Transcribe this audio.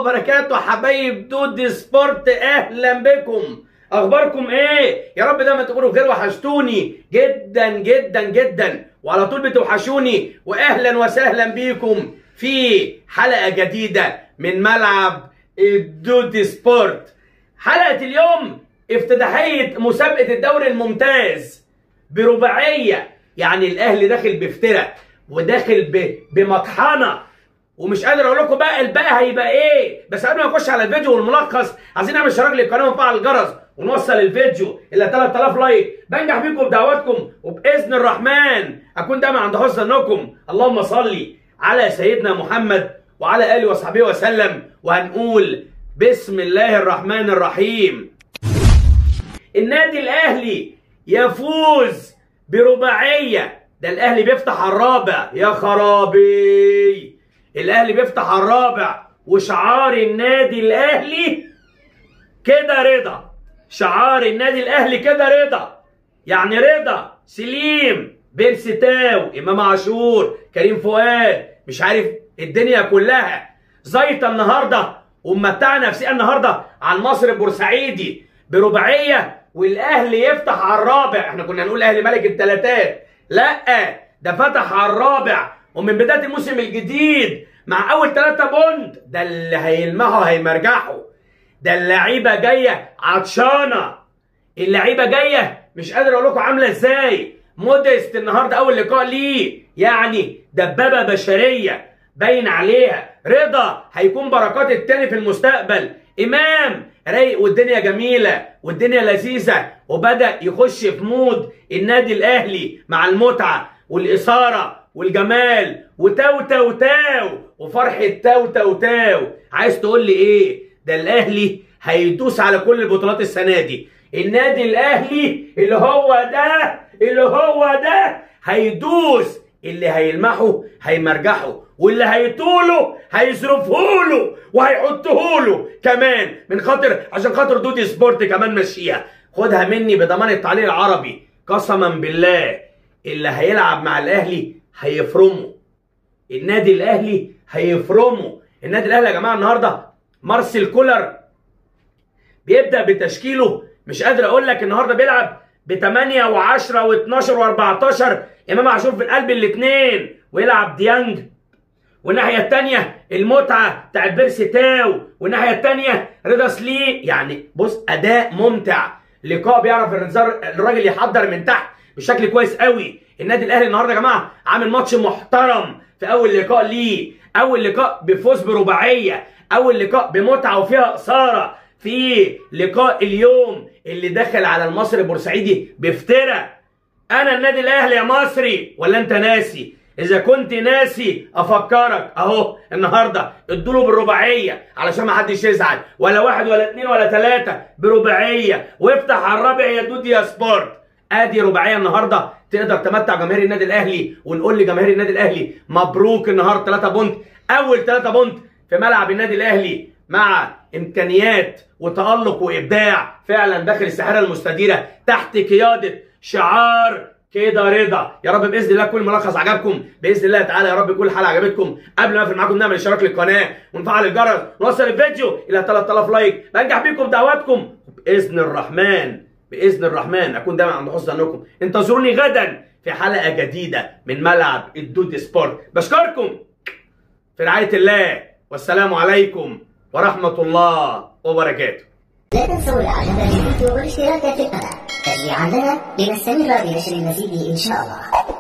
وبركاته حبايب دود سبورت اهلا بكم اخباركم ايه يا رب دايما تكونوا بخير وحشتوني جدا جدا جدا وعلى طول بتوحشوني واهلا وسهلا بيكم في حلقه جديده من ملعب الدود سبورت حلقه اليوم افتتاحيه مسابقه الدوري الممتاز برباعيه يعني الاهلي داخل بافتراء وداخل ب... بمطحنه ومش قادر اقول لكم بقى الباقي هيبقى ايه بس قبل ما نخش على الفيديو والملخص عايزين نعمل اشتراك للقناه ونفعل الجرس ونوصل الفيديو الى 3000 لايك بنجح بيكم بدعواتكم وباذن الرحمن اكون دايما عند حسن ظنكم اللهم صل على سيدنا محمد وعلى اله وصحبه وسلم وهنقول بسم الله الرحمن الرحيم النادي الاهلي يفوز برباعيه ده الاهلي بيفتح على الرابع يا خرابي الاهلي بيفتح على الرابع وشعار النادي الاهلي كده رضا شعار النادي الاهلي كده رضا يعني رضا سليم بيرستاو امام عاشور كريم فؤاد مش عارف الدنيا كلها زيطه النهارده ومتعنا نفسيا النهارده على المصري البورسعيدي برباعيه والاهلي يفتح على الرابع احنا كنا نقول الاهلي ملك الثلاثات لا ده فتح على الرابع ومن بدايه الموسم الجديد مع اول ثلاثة بوند ده اللي هيلمحوا هيمرجحوا ده اللعيبه جايه عطشانه اللعيبه جايه مش قادر اقول لكم عامله ازاي موديست النهارده اول لقاء ليه يعني دبابه بشريه باين عليها رضا هيكون بركات التاني في المستقبل امام رايق والدنيا جميله والدنيا لذيذه وبدا يخش في مود النادي الاهلي مع المتعه والاثاره والجمال وتاو تاو تاو وفرحه تاو تاو تاو عايز تقول لي ايه ده الاهلي هيدوس على كل البطولات السنه دي النادي الاهلي اللي هو ده اللي هو ده هيدوس اللي هيلمحه هيمرجحه واللي هيطوله هيصرفهوله وهيحطهوله كمان من خاطر عشان خاطر دودي سبورت كمان مشيها خدها مني بضمان التعليق العربي قسما بالله اللي هيلعب مع الاهلي هيفرمه النادي الاهلي هيفرمه النادي الاهلي يا جماعه النهارده مارسيل كولر بيبدا بتشكيله مش قادر اقول لك النهارده بيلعب ب 8 و10 و12 و14 امام عاشور في القلب الاثنين ويلعب ديانج والناحيه الثانيه المتعه بتاعت بيرسي تاو والناحيه الثانيه رضا سلي يعني بص اداء ممتع لقاء بيعرف الراجل يحضر من تحت بشكل كويس قوي النادي الاهلي النهارده يا جماعه عامل ماتش محترم في اول لقاء ليه اول لقاء بفوز برباعيه اول لقاء بمتعه وفيها اثاره في لقاء اليوم اللي دخل على المصري البورسعيدي بافتراء انا النادي الاهلي يا مصري ولا انت ناسي اذا كنت ناسي افكرك اهو النهارده ادوله بالرباعيه علشان ما حدش يزعل ولا واحد ولا اتنين ولا تلاته برباعيه وافتح على الرابع يا دودي يا سبورت ادي رباعيه النهارده تقدر تمتع جماهير النادي الاهلي ونقول لجماهير النادي الاهلي مبروك النهارده 3 بونت اول 3 بونت في ملعب النادي الاهلي مع امكانيات وتالق وابداع فعلا داخل الساحره المستديره تحت قياده شعار كده رضا يا رب باذن الله كل ملخص عجبكم باذن الله تعالى يا رب كل حلقه عجبتكم قبل ما اقفل معاكم نعمل اشتراك للقناه ونفعل الجرس ونوصل الفيديو الى 3000 لايك بنجح بيكم بدعواتكم باذن الرحمن باذن الرحمن اكون دايما عند حسن ظنكم انتظروني غدا في حلقه جديده من ملعب الدود سبورت بشكركم في رعايه الله والسلام عليكم ورحمه الله وبركاته لا تنسوا الاعجاب بالفيديو والاشتراك في القناة تشجيعا لنا لنستمر بنشر المزيد ان شاء الله